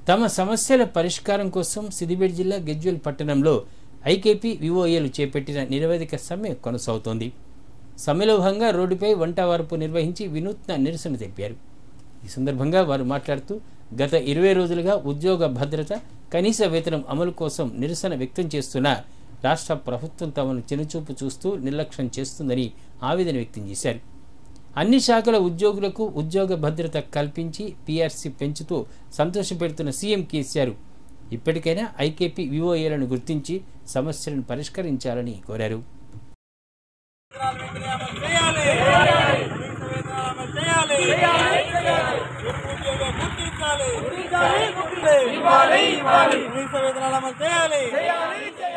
తమ సమస్యల పరిష్కారం కోసం సిద్దిపేట జిల్లా గెజ్వెల్ పట్టణంలో ఐకేపీ వివోఏలు చేపట్టిన నిరవధిక సమ్మె కొనసాగుతోంది సమ్మెలో భాగంగా రోడ్డుపై వంట వార్పు నిర్వహించి వినూత్న నిరసన తెలిపారు ఈ సందర్భంగా వారు మాట్లాడుతూ గత ఇరవై రోజులుగా ఉద్యోగ భద్రత కనీస వేతనం అమలు కోసం నిరసన వ్యక్తం చేస్తున్న రాష్ట్ర ప్రభుత్వం తమను చిన్నచూపు చూస్తూ నిర్లక్ష్యం చేస్తుందని ఆవేదన వ్యక్తం చేశారు అన్ని శాఖల ఉద్యోగులకు ఉద్యోగ భద్రత కల్పించి పీఆర్సీ పెంచుతూ సంతోషపెడుతున్న సీఎం కేసీఆర్ ఇప్పటికైనా ఐకేపీ వివోఏలను గుర్తించి సమస్యలను పరిష్కరించాలని కోరారు చేయాలి